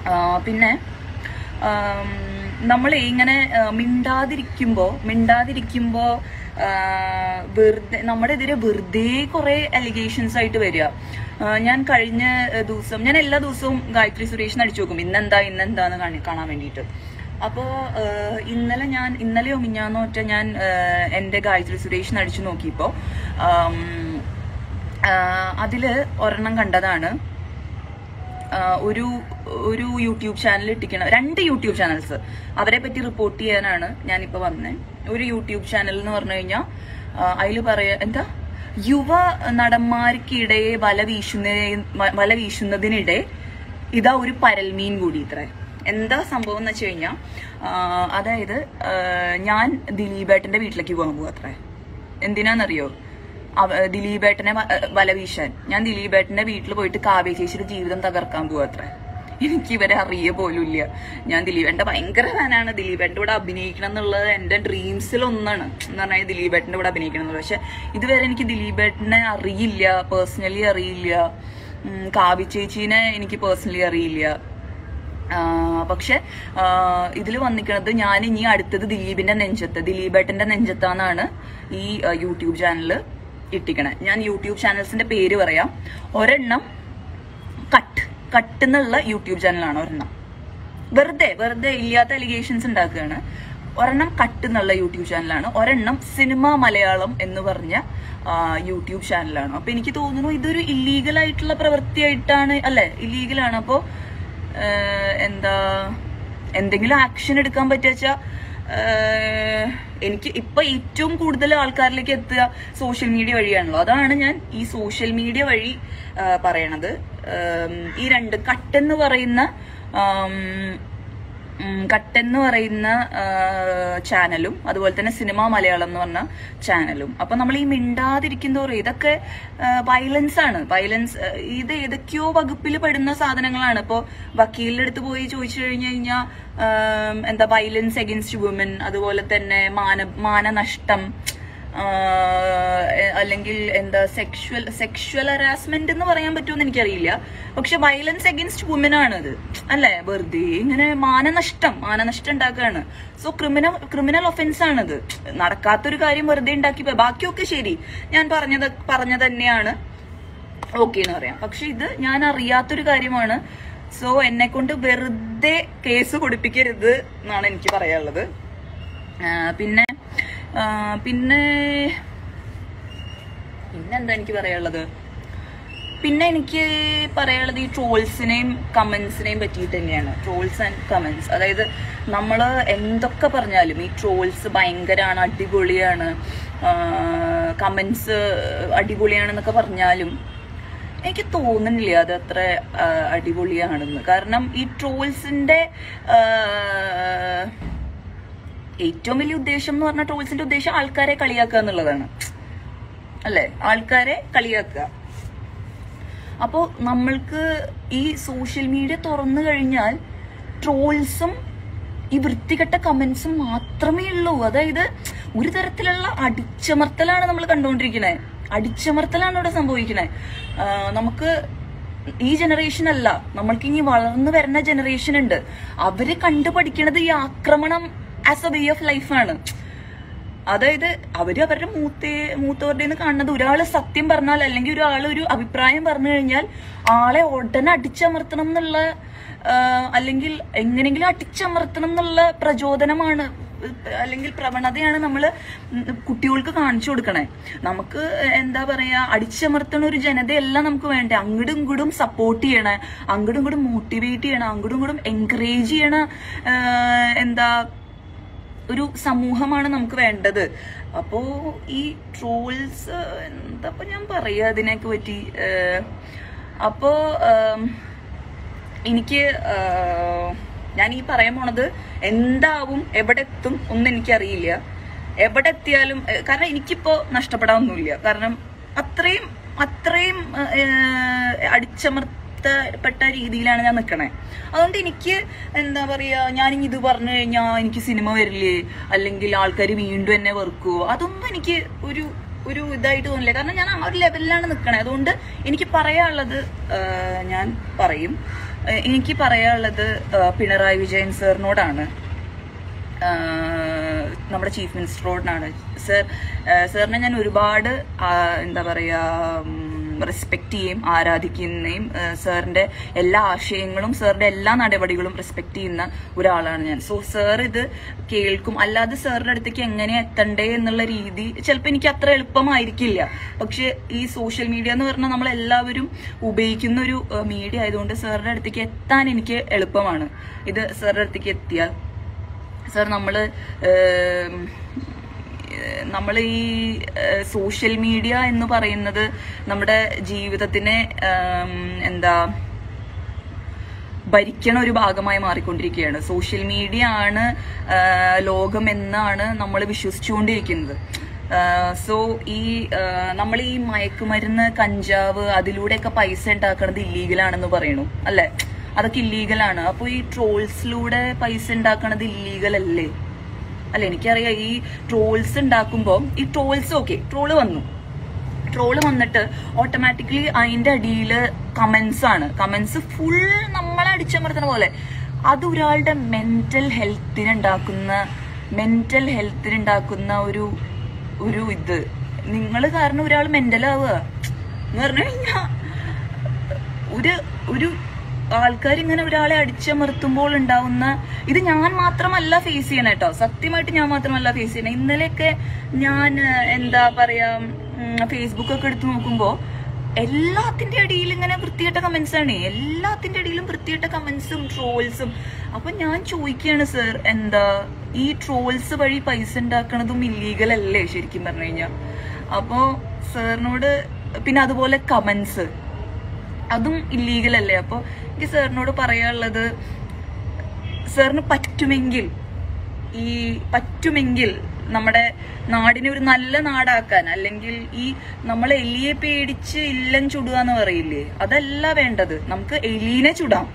ആ, പിന്നെ നമ്മൾ ഇങ്ങനെ ആ, മിണ്ടാതിരിക്കുമ്പോ മിണ്ടാതിരിക്കുമ്പോ ആ, വെറുതെ നമ്മുടെ എതിരെ വെറുതെ കുറെ അലിഗേഷൻസ് ആയിട്ട് വരിക ആ, ഞാൻ കഴിഞ്ഞ ആ, ദിവസം ഞാൻ എല്ലാ ദിവസവും ഗായത്രി സുരേഷിന് അടിച്ചു നോക്കും ഇന്നെന്താ ഇന്നെന്താന്ന് കാണി കാണാൻ വേണ്ടിയിട്ട് അപ്പോൾ ഇന്നലെ ഞാൻ ഇന്നലെയോ മിഞ്ഞാന്നോ ഒറ്റ ഞാൻ ആ, എൻ്റെ ഗായത്രി സുരേഷിന് അടിച്ചു നോക്കിയപ്പോൾ അതിൽ ഒരെണ്ണം കണ്ടതാണ് ആ, ഒരു ഒരു യൂട്യൂബ് ചാനൽ ഇട്ടിക്കണം രണ്ട് യൂട്യൂബ് ചാനൽസ് അവരെ പറ്റി റിപ്പോർട്ട് ചെയ്യാനാണ് ഞാനിപ്പോൾ വന്നത് ഒരു യൂട്യൂബ് ചാനൽ എന്ന് പറഞ്ഞു കഴിഞ്ഞാൽ അതിൽ പറയാ എന്താ യുവ നടന്മാർക്കിടയെ വല വീശുന്ന വല വീശുന്നതിനിടെ ഇതാ ഒരു പരൽമീൻ കൂടി ഇത്രേ എന്താ സംഭവം എന്ന് വെച്ച് കഴിഞ്ഞാൽ അതായത് ആ, ഞാൻ ദിലീപേട്ടന്റെ വീട്ടിലേക്ക് പോകാൻ പോവാ അത്രേ എന്തിനാന്നറിയോ അവ- ദിലീപേട്ടനെ വ- വല വീശാൻ ഞാൻ ദിലീപേട്ടന്റെ വീട്ടിൽ പോയിട്ട് കാവ്യ ചേച്ചിയുടെ ജീവിതം തകർക്കാൻ പോവാ അത്ര എനിക്ക് ഇവരെ അറിയ പോലും ഇല്ല ഞാൻ ദിലീപേട്ടന്റെ ഭയങ്കര ഫാനാണ് ദിലീപേട്ടന്റെ കൂടെ അഭിനയിക്കണം എന്നുള്ളത് എന്റെ ഡ്രീംസിൽ ഒന്നാണ് എന്ന് പറഞ്ഞാൽ ദിലീപേട്ടന്റെ കൂടെ അഭിനയിക്കണം എന്നുള്ളത് പക്ഷെ ഇതുവരെ എനിക്ക് ദിലീപേട്ടനെ അറിയില്ല പേഴ്സണലി അറിയില്ല ഉം, കാവ്യ ചേച്ചീനെ എനിക്ക് പേഴ്സണലി അറിയില്ല ആ, പക്ഷെ ഇതിൽ വന്നിക്കണത് ഞാൻ ഇനി അടുത്തത് ദിലീപിന്റെ നെഞ്ചത്ത് ദിലീപേട്ടന്റെ നെഞ്ചത്താന്നാണ് ഈ ആ, യൂട്യൂബ് ചാനല് ഇട്ടിക്കണേ ഞാൻ യൂട്യൂബ് ചാനൽസിന്റെ പേര് പറയാം ഒരെണ്ണം കട്ട് കട്ട് എന്നുള്ള യൂട്യൂബ് ചാനലാണ് ഒരെണ്ണം വെറുതെ വെറുതെ ഇല്ലാത്ത അലിഗേഷൻസ് ഉണ്ടാക്കുകയാണ് ഒരെണ്ണം കട്ട് എന്നുള്ള യൂട്യൂബ് ചാനലാണ് ഒരെണ്ണം സിനിമ മലയാളം എന്ന് പറഞ്ഞ ആ, യൂട്യൂബ് ചാനലാണ് അപ്പൊ എനിക്ക് തോന്നുന്നു ഇതൊരു ഇല്ലീഗൽ ആയിട്ടുള്ള പ്രവൃത്തിയായിട്ടാണ് അല്ലെ ഇല്ലീഗലാണ് അപ്പോ എന്താ എന്തെങ്കിലും ആക്ഷൻ എടുക്കാൻ പറ്റുക എനിക്ക് ഇപ്പൊ ഏറ്റവും കൂടുതൽ ആൾക്കാരിലേക്ക് എത്തുക സോഷ്യൽ മീഡിയ വഴിയാണല്ലോ അതാണ് ഞാൻ ഈ സോഷ്യൽ മീഡിയ വഴി ആ, പറയണത് ഉം, ഈ രണ്ട് കട്ടെന്ന് പറയുന്ന ആം, ഉം, കട്ടെന്ന് പറയുന്ന ആ, ചാനലും അതുപോലെ തന്നെ സിനിമ മലയാളം എന്ന് പറഞ്ഞ ചാനലും അപ്പൊ നമ്മൾ ഈ മിണ്ടാതിരിക്കുന്നതോറും ഇതൊക്കെ വയലൻസ് ആണ് വയലൻസ് ഇത് ഏതൊക്കെയോ വകുപ്പിൽ പെടുന്ന സാധനങ്ങളാണ് ഇപ്പോ വക്കീലിന്റെ അടുത്ത് പോയി ചോദിച്ചു കഴിഞ്ഞു കഴിഞ്ഞാൽ എന്താ വയലൻസ് അഗൈൻസ്റ്റ് വുമൻ അതുപോലെ തന്നെ മാന മാനനഷ്ടം ആഹ് അല്ലെങ്കിൽ എന്താ സെക്ഷുവൽ സെക്ഷുവൽ ഹറാസ്മെന്റ് എന്ന് പറയാൻ പറ്റുമെന്ന് എനിക്കറിയില്ല പക്ഷെ വയലൻസ് അഗൈൻസ്റ്റ് വുമൻ ആണത് അല്ലെ വെറുതെ ഇങ്ങനെ മാനനഷ്ടം മാനനഷ്ടം ഉണ്ടാക്കുകയാണ് സോ ക്രിമിനൽ ക്രിമിനൽ ഒഫൻസ് ആണത് നടക്കാത്തൊരു കാര്യം വെറുതെ ഉണ്ടാക്കി പോയി. ബാക്കിയൊക്കെ ശരി ഞാൻ പറഞ്ഞത് പറഞ്ഞ തന്നെയാണ് ഓക്കെ എന്ന് പറയാം പക്ഷെ ഇത് ഞാൻ അറിയാത്തൊരു കാര്യമാണ് സോ എന്നെ കൊണ്ട് വെറുതെ കേസ് കൊടുപ്പിക്കരുത് എന്നാണ് എനിക്ക് പറയാനുള്ളത് ആ, പിന്നെ ആ, പിന്നെ പിന്നെന്താ എനിക്ക് പറയാനുള്ളത് പിന്നെ എനിക്ക് പറയാനുള്ളത് ഈ ട്രോൾസിനെയും കമന്റ്സിനെയും പറ്റിയിട്ട് തന്നെയാണ് ട്രോൾസ് ആൻഡ് കമന്റ്സ് അതായത് നമ്മൾ എന്തൊക്കെ പറഞ്ഞാലും ഈ ട്രോൾസ് ഭയങ്കരമാണ് അടിപൊളിയാണ് കമന്റ്സ് അടിപൊളിയാണെന്നൊക്കെ പറഞ്ഞാലും എനിക്ക് തോന്നുന്നില്ല അത് അത്ര ആ, അടിപൊളിയാണെന്ന് കാരണം ഈ ട്രോൾസിന്റെ ഏറ്റവും വലിയ ഉദ്ദേശം എന്ന് പറഞ്ഞാൽ ട്രോൾസിന്റെ ഉദ്ദേശം ആൾക്കാരെ കളിയാക്കുക എന്നുള്ളതാണ് അല്ലെ ആൾക്കാരെ കളിയാക്കുക അപ്പോ നമ്മൾക്ക് ഈ സോഷ്യൽ മീഡിയ തുറന്നു കഴിഞ്ഞാൽ ട്രോൾസും ഈ വൃത്തികെട്ട കമന്റ്സും മാത്രമേ ഉള്ളൂ അതായത് ഒരു തരത്തിലുള്ള അടിച്ചമർത്തലാണ് നമ്മൾ കണ്ടുകൊണ്ടിരിക്കുന്നത് അടിച്ചമർത്തലാണ് ഇവിടെ സംഭവിക്കുന്നത് നമുക്ക് ഈ ജനറേഷൻ അല്ല നമ്മൾക്ക് ഇനി വളർന്നു വരുന്ന ജനറേഷൻ ഉണ്ട് അവര് കണ്ടുപഠിക്കണത് ഈ ആക്രമണം ആസ് എ വേ ഓഫ് ലൈഫാണ് അതായത് അവര് അവരുടെ മൂത്തേ മൂത്തവരുടെ നിന്ന് കാണുന്നത് ഒരാള് സത്യം പറഞ്ഞാൽ അല്ലെങ്കിൽ ഒരാൾ ഒരു അഭിപ്രായം പറഞ്ഞു കഴിഞ്ഞാൽ ആളെ ഉടനെ അടിച്ചമർത്തണം എന്നുള്ള ആ, അല്ലെങ്കിൽ എങ്ങനെങ്കിലും അടിച്ചമർത്തണം എന്നുള്ള പ്രചോദനമാണ് അല്ലെങ്കിൽ പ്രവണതയാണ് നമ്മൾ കുട്ടികൾക്ക് കാണിച്ചു കൊടുക്കണേ നമുക്ക് എന്താ പറയാ അടിച്ചമർത്തണ ഒരു ജനതയല്ല നമുക്ക് വേണ്ടേ അങ്ങോട്ടും ഇങ്ങോട്ടും സപ്പോർട്ട് ചെയ്യണേ അങ്ങോട്ടും ഇങ്ങോട്ടും മോട്ടിവേറ്റ് ചെയ്യണം അങ്ങോട്ടും ഇങ്ങോട്ടും എൻകറേജ് ചെയ്യണ ആ, എന്താ ഒരു സമൂഹമാണ് നമുക്ക് വേണ്ടത് അപ്പോ ഈ ട്രോൾസ് എന്താ ഞാൻ പറയാ അതിനൊക്കെ പറ്റി ഏഹ്, അപ്പോ ഏം, എനിക്ക് ഏഹ്, ഞാൻ ഈ പറയാൻ പോണത് എന്താവും എവിടെ എത്തും ഒന്നും എനിക്കറിയില്ല എവിടെ എത്തിയാലും ഏഹ്, കാരണം എനിക്കിപ്പോ നഷ്ടപ്പെടാനൊന്നുമില്ല കാരണം അത്രയും അത്രയും ഏഹ്, അടിച്ചമർത്തപ്പെട്ട രീതിയിലാണ് ഞാൻ നിൽക്കണേ അതുകൊണ്ട് എനിക്ക് എന്താ പറയാ ഞാൻ ഇനി ഇത് പറഞ്ഞു കഴിഞ്ഞാൽ എനിക്ക് സിനിമ വരില്ലേ അല്ലെങ്കിൽ ആൾക്കാർ വീണ്ടും എന്നെ വെറുക്കുവോ അതൊന്നും എനിക്ക് ഒരു ഒരു ഇതായിട്ട് തോന്നില്ല കാരണം ഞാൻ ആ ഒരു ലെവലിലാണ് നിൽക്കണേ അതുകൊണ്ട് എനിക്ക് പറയാനുള്ളത് ആ, ഞാൻ പറയും ഏഹ് എനിക്ക് പറയാനുള്ളത് ഏഹ് പിണറായി വിജയൻ സാറിനോടാണ് ആഹ് നമ്മുടെ ചീഫ് മിനിസ്റ്ററോടാണ് സർ സാറിനെ ഞാൻ ഒരുപാട് ആഹ് എന്താ പറയാ റെസ്പെക്ട് ചെയ്യും ആരാധിക്കുന്നയും ആഹ് സാറിന്റെ എല്ലാ ആശയങ്ങളും സാറിന്റെ എല്ലാ നടപടികളും റെസ്പെക്ട് ചെയ്യുന്ന ഒരാളാണ് ഞാൻ സോ സാർ ഇത് കേൾക്കും അല്ലാതെ സാറിന്റെ അടുത്തേക്ക് എങ്ങനെ എത്തണ്ടേ എന്നുള്ള രീതി ചിലപ്പോൾ എനിക്ക് അത്ര എളുപ്പമായിരിക്കില്ല പക്ഷെ ഈ സോഷ്യൽ മീഡിയ എന്ന് പറഞ്ഞാൽ നമ്മൾ എല്ലാവരും ഉപയോഗിക്കുന്ന ഒരു മീഡിയ ആയതുകൊണ്ട് സാറിന്റെ അടുത്തേക്ക് എത്താൻ എനിക്ക് എളുപ്പമാണ് ഇത് സാറിന്റെ അടുത്തേക്ക് എത്തിയാൽ സാർ നമ്മൾ നമ്മൾ ഈ സോഷ്യൽ മീഡിയ എന്ന് പറയുന്നത് നമ്മുടെ ജീവിതത്തിനെ ഏം, എന്താ ഭരിക്കണ ഒരു ഭാഗമായി മാറിക്കൊണ്ടിരിക്കുകയാണ് സോഷ്യൽ മീഡിയ ആണ് ആ, ലോകം എന്നാണ് നമ്മൾ വിശ്വസിച്ചുകൊണ്ടിരിക്കുന്നത് സോ ഈ നമ്മൾ ഈ മയക്കുമരുന്ന് കഞ്ചാവ് അതിലൂടെയൊക്കെ പൈസ ഉണ്ടാക്കുന്നത് ഇല്ലീഗലാണെന്ന് പറയണു അല്ലെ അതൊക്കെ ഇല്ലീഗലാണ് അപ്പോൾ ഈ ട്രോൾസിലൂടെ പൈസ ഉണ്ടാക്കണത് ഇല്ലീഗൽ അല്ലേ അല്ല എനിക്കറിയാം ഈ ട്രോൾസ് ഉണ്ടാക്കുമ്പോൾ ഈ ട്രോൾസ് ഓക്കെ ട്രോള് വന്നു ട്രോള് വന്നിട്ട് ഓട്ടോമാറ്റിക്കലി അതിന്റെ അടിയിൽ കമന്റ്സ് ആണ് കമന്റ്സ് ഫുൾ നമ്മളെ അടിച്ചമർത്തുന്ന പോലെ അത് ഒരാളുടെ മെന്റൽ ഹെൽത്തിന് ഉണ്ടാക്കുന്ന മെന്റൽ ഹെൽത്തിന് ഉണ്ടാക്കുന്ന ഒരു ഒരു ഇത് നിങ്ങൾ കാരണം ഒരാൾ മെന്റൽ ആവുക എന്ന് പറഞ്ഞു കഴിഞ്ഞാൽ ഒരു ഒരു ആൾക്കാർ ഇങ്ങനെ ഒരാളെ അടിച്ചമർത്തുമ്പോൾ ഉണ്ടാവുന്ന ഇത് ഞാൻ മാത്രമല്ല ഫേസ് ചെയ്യണ കേട്ടോ സത്യമായിട്ട് ഞാൻ മാത്രമല്ല ഫേസ് ചെയ്യണേ ഇന്നലെയൊക്കെ ഞാൻ ഏഹ്, എന്താ പറയാ ഫേസ്ബുക്ക് ഒക്കെ എടുത്ത് നോക്കുമ്പോ എല്ലാത്തിന്റെ അടിയിൽ ഇങ്ങനെ വൃത്തികെട്ട കമന്റ്സ് ആണ് എല്ലാത്തിന്റെ അടിയിലും വൃത്തികെട്ട കമന്റ്സും ട്രോൾസും അപ്പൊ ഞാൻ ചോദിക്കുകയാണ് സർ എന്താ ഈ ട്രോൾസ് വഴി പൈസ ഉണ്ടാക്കണതും ഇല്ലീഗൽ അല്ലേ ശരിക്കും പറഞ്ഞു കഴിഞ്ഞാൽ അപ്പോ സാറിനോട് പിന്നെ അതുപോലെ കമന്റ്സ് അതും ഇല്ലീഗൽ അല്ലേ അപ്പോൾ എനിക്ക് സാറിനോട് പറയാനുള്ളത് സാറിന് പറ്റുമെങ്കിൽ ഈ പറ്റുമെങ്കിൽ നമ്മുടെ നാടിനെ ഒരു നല്ല നാടാക്കാൻ അല്ലെങ്കിൽ ഈ നമ്മൾ എലിയെ പേടിച്ച് ഇല്ലം ചുടുക എന്ന് പറയില്ലേ അതല്ല വേണ്ടത് നമുക്ക് എലീനെ ചുടാം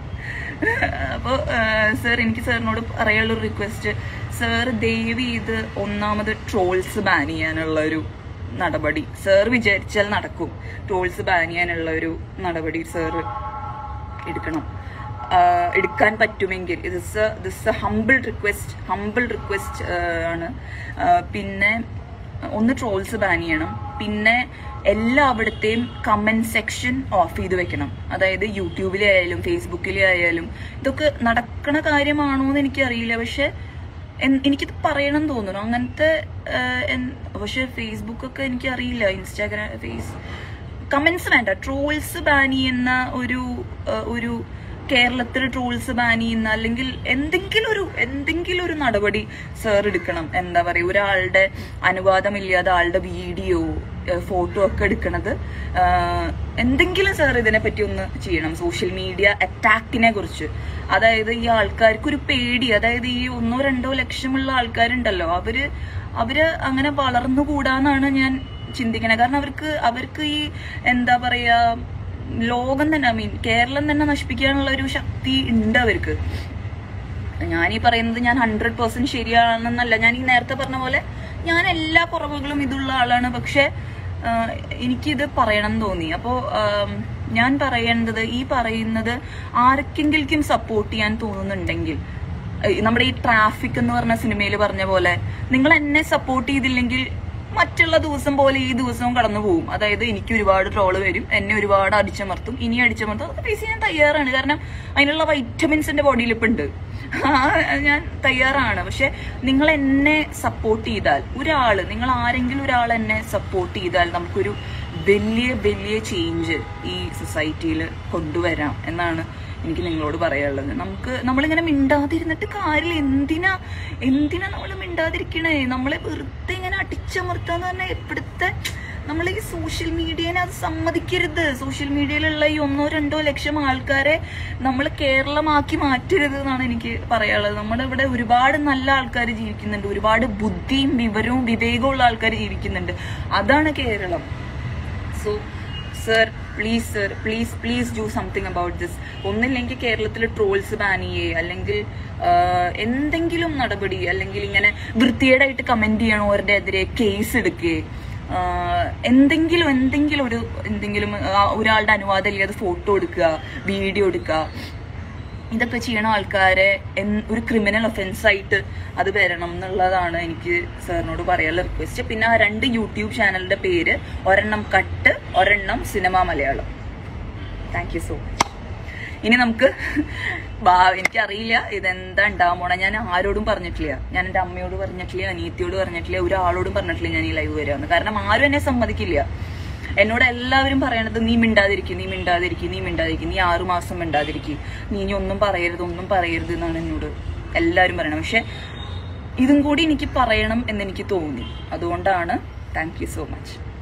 അപ്പോൾ സാർ എനിക്ക് സാറിനോട് പറയാനുള്ള റിക്വസ്റ്റ് സാർ ദയവ് ചെയ്ത് ഒന്നാമത് ട്രോൾസ് ബാൻ ചെയ്യാനുള്ള ഒരു നടപടി സാർ വിചാരിച്ചാൽ നടക്കും ട്രോൾസ് ബാൻ ചെയ്യാനുള്ള ഒരു നടപടി സാർ എടുക്കണം ആഹ് എടുക്കാൻ പറ്റുമെങ്കിൽ this this humble request humble request ആണ് ആഹ് പിന്നെ ഒന്ന് ട്രോൾസ് ബാൻ ചെയ്യണം പിന്നെ എല്ലാവിടത്തെയും കമന്റ് സെക്ഷൻ ഓഫ് ചെയ്ത് വെക്കണം അതായത് യൂട്യൂബിലെ ആയാലും ഫേസ്ബുക്കിലെ ആയാലും ഇതൊക്കെ നടക്കണ കാര്യമാണോ എന്ന് എനിക്കറിയില്ല പക്ഷെ എൻ- എനിക്കിത് പറയണം എന്ന് തോന്നുന്നു അങ്ങനത്തെ ആഹ് എൻ- പക്ഷെ ഫേസ്ബുക്ക് ഒക്കെ എനിക്കറിയില്ല ഇൻസ്റ്റാഗ്രാം ഫേസ് കമന്റ്സ് വേണ്ട ട്രോൾസ് ബാൻ ചെയ്യുന്ന ഒരു ആഹ് ഒരു കേരളത്തിൽ ട്രോൾസ് ബാൻ ചെയ്യുന്ന അല്ലെങ്കിൽ എന്തെങ്കിലും ഒരു എന്തെങ്കിലും ഒരു നടപടി സാർ എടുക്കണം എന്താ പറയുക ഒരാളുടെ അനുവാദമില്ലാതെ ആളുടെ വീഡിയോ ഫോട്ടോ ഒക്കെ എടുക്കണത് ആഹ് എന്തെങ്കിലും സാർ ഇതിനെ പറ്റി ഒന്ന് ചെയ്യണം സോഷ്യൽ മീഡിയ അറ്റാക്കിനെ കുറിച്ച് അതായത് ഈ ആൾക്കാർക്ക് ഒരു പേടി അതായത് ഈ ഒന്നോ രണ്ടോ ലക്ഷമുള്ള ആൾക്കാരുണ്ടല്ലോ അവര് അവര് അങ്ങനെ വളർന്നുകൂടാന്നാണ് ഞാൻ ചിന്തിക്കണേ കാരണം അവർക്ക് അവർക്ക് ഈ എന്താ പറയാ ലോകം തന്നെ ഐ മീൻ കേരളം തന്നെ നശിപ്പിക്കാനുള്ള ഒരു ശക്തി ഉണ്ട് അവർക്ക് ഞാൻ ഈ പറയുന്നത് ഞാൻ ഹൺഡ്രഡ് പെർസെന്റ് ശരിയാണെന്നല്ല ഞാൻ ഈ നേരത്തെ പറഞ്ഞ പോലെ ഞാൻ എല്ലാ കുറവുകളും ഇതുള്ള ആളാണ് പക്ഷെ ആഹ്, എനിക്കിത് പറയണം എന്ന് തോന്നി അപ്പോൾ ഞാൻ പറയേണ്ടത് ഈ പറയുന്നത് ആർക്കെങ്കിലും സപ്പോർട്ട് ചെയ്യാൻ തോന്നുന്നുണ്ടെങ്കിൽ ഏഹ്, നമ്മുടെ ഈ ട്രാഫിക് എന്ന് പറഞ്ഞ സിനിമയിൽ പറഞ്ഞ പോലെ നിങ്ങൾ എന്നെ സപ്പോർട്ട് ചെയ്തില്ലെങ്കിൽ മറ്റുള്ള ദിവസം പോലെ ഈ ദിവസവും കടന്നു പോകും അതായത് എനിക്ക് ഒരുപാട് ട്രോള് വരും എന്നെ ഒരുപാട് അടിച്ചമർത്തും ഇനി അടിച്ചമർത്തും അതൊക്കെ ഫേസ് ചെയ്യാൻ തയ്യാറാണ് കാരണം അതിനുള്ള വൈറ്റമിൻസ് എന്റെ ബോഡിയിൽ ഇപ്പം ഉണ്ട് ആ, ഞാൻ തയ്യാറാണ് പക്ഷെ നിങ്ങൾ എന്നെ സപ്പോർട്ട് ചെയ്താൽ ഒരാള് നിങ്ങൾ ആരെങ്കിലും ഒരാൾ എന്നെ സപ്പോർട്ട് ചെയ്താൽ നമുക്കൊരു വലിയ വലിയ ചേഞ്ച് ഈ സൊസൈറ്റിയിൽ കൊണ്ടുവരാം എന്നാണ് എനിക്ക് നിങ്ങളോട് പറയാനുള്ളത് നമുക്ക് നമ്മളിങ്ങനെ മിണ്ടാതിരുന്നിട്ട് കാര്യമില്ല എന്തിനാ എന്തിനാ നമ്മൾ മിണ്ടാതിരിക്കണേ നമ്മളെ വെറുതെ ഇങ്ങനെ അടിച്ചമർത്താന്ന് പറഞ്ഞാൽ എപ്പോഴത്തെ നമ്മൾ ഈ സോഷ്യൽ മീഡിയനെ അത് സമ്മതിക്കരുത് സോഷ്യൽ മീഡിയയിലുള്ള ഈ ഒന്നോ രണ്ടോ ലക്ഷം ആൾക്കാരെ നമ്മൾ കേരളമാക്കി മാറ്റരുത് എന്നാണ് എനിക്ക് പറയാനുള്ളത് നമ്മുടെ ഇവിടെ ഒരുപാട് നല്ല ആൾക്കാർ ജീവിക്കുന്നുണ്ട് ഒരുപാട് ബുദ്ധിയും വിവരവും വിവേകവും ഉള്ള ആൾക്കാർ ജീവിക്കുന്നുണ്ട് അതാണ് Kerala so sir please sir please please do something about this ഒന്നില്ലെങ്കിൽ കേരളത്തിൽ ട്രോൾസ് ബാൻ ചെയ്യേ അല്ലെങ്കിൽ ആഹ്, എന്തെങ്കിലും നടപടി അല്ലെങ്കിൽ ഇങ്ങനെ വൃത്തികേടായിട്ട് കമന്റ് ചെയ്യണവരുടെ എതിരെ കേസ് എടുക്കുകയെ ആഹ്, എന്തെങ്കിലും എന്തെങ്കിലും ഒരു എന്തെങ്കിലും ആ, ഒരാളുടെ അനുവാദം ഇല്ലാതെ ഫോട്ടോ എടുക്കുക വീഡിയോ എടുക്കുക ഇതൊക്കെ ചെയ്യണ ആൾക്കാരെ എൻ- ഒരു ക്രിമിനൽ ഒഫൻസ് ആയിട്ട് അത് വരണം എന്നുള്ളതാണ് എനിക്ക് സാറിനോട് പറയാനുള്ള റിക്വസ്റ്റ് പിന്നെ ആ രണ്ട് യൂട്യൂബ് ചാനലിന്റെ പേര് ഒരെണ്ണം കട്ട് ഒരെണ്ണം cinema Malayalam thank you so much ഇനി നമുക്ക് ബാ- എനിക്കറിയില്ല ഇതെന്താ ഉണ്ടാവാൻ പോണേ ഞാൻ ആരോടും പറഞ്ഞിട്ടില്ല ഞാൻ എൻ്റെ അമ്മയോട് പറഞ്ഞിട്ടില്ല അനിയത്തിയോട് പറഞ്ഞിട്ടില്ല ഒരാളോടും പറഞ്ഞിട്ടില്ല ഞാൻ ഈ ലൈവ് വരാമെന്ന് കാരണം ആരും എന്നെ സമ്മതിക്കില്ല എന്നോട് എല്ലാവരും പറയണത് നീ മിണ്ടാതിരിക്കും നീ മിണ്ടാതിരിക്കും നീ മിണ്ടാതിരിക്കും നീ ആറു മാസം മിണ്ടാതിരിക്കും നീ ഇനി ഒന്നും പറയരുത് ഒന്നും പറയരുത് എന്നാണ് എന്നോട് എല്ലാവരും പറയണത് പക്ഷെ ഇതും കൂടി എനിക്ക് പറയണം എന്ന് എനിക്ക് തോന്നി അതുകൊണ്ടാണ് താങ്ക് യു സോ മച്ച്